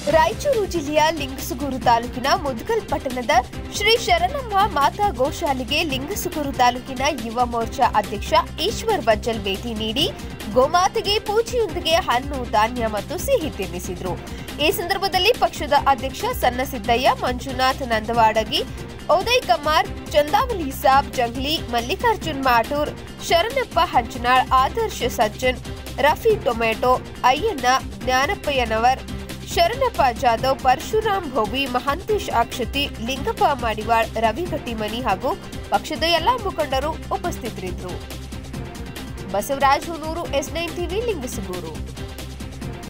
ರಾಯಚೂರು ಜಿಲ್ಲೆಯ ಲಿಂಗಸುಗೂರು ತಾಲೂಕಿನ ಮುದ್ಗಲ್ ಪಟ್ಟಣದ ಶ್ರೀ ಶರಣಮ್ಮ ಮಾತಾ ಗೋಶಾಲೆಗೆ ಲಿಂಗಸುಗೂರು ತಾಲೂಕಿನ ಯುವ ಮೋರ್ಚಾ ಅಧ್ಯಕ್ಷ ಈಶ್ವರ್ ಬಜ್ಜಲ್ ಭೇಟಿ ನೀಡಿ ಗೋಮಾತೆಗೆ ಪೂಜೆಯೊಂದಿಗೆ ಹಣ್ಣು ಧಾನ್ಯ ಮತ್ತು ಸಿಹಿ ತಿನ್ನಿಸಿದ್ರು ಈ ಸಂದರ್ಭದಲ್ಲಿ ಪಕ್ಷದ ಅಧ್ಯಕ್ಷ ಸಣ್ಣಸಿದ್ದಯ್ಯ ಮಂಜುನಾಥ್ ನಂದವಾಡಗಿ ಉದಯ್ ಕಮಾರ್ ಚಂದಾವಲಿ ಸಾಬ್ ಜಂಗ್ಲಿ ಮಲ್ಲಿಕಾರ್ಜುನ್ ಮಾಟೂರ್ ಶರಣಪ್ಪ ಹಂಚನಾಳ್ ಆದರ್ಶ ಸಜ್ಜನ್ ರಫಿ ಟೊಮೆಟೊ ಅಯ್ಯಣ್ಣ ಜ್ಞಾನಪ್ಪಯ್ಯನವರ್ ಶರಣಪ್ಪ ಜಾಧವ್ ಪರಶುರಾಮ್ ಭೋವಿ ಮಹಾಂತೇಶ್ ಅಕ್ಷತಿ ಲಿಂಗಪ್ಪ ಮಾಡಿವಾಳ್ ರವಿ ಗಟ್ಟಿಮನಿ ಹಾಗೂ ಪಕ್ಷದ ಎಲ್ಲಾ ಮುಖಂಡರು ಉಪಸ್ಥಿತರಿದ್ದರು Basavaraj Hunur S nine TV Lingasugur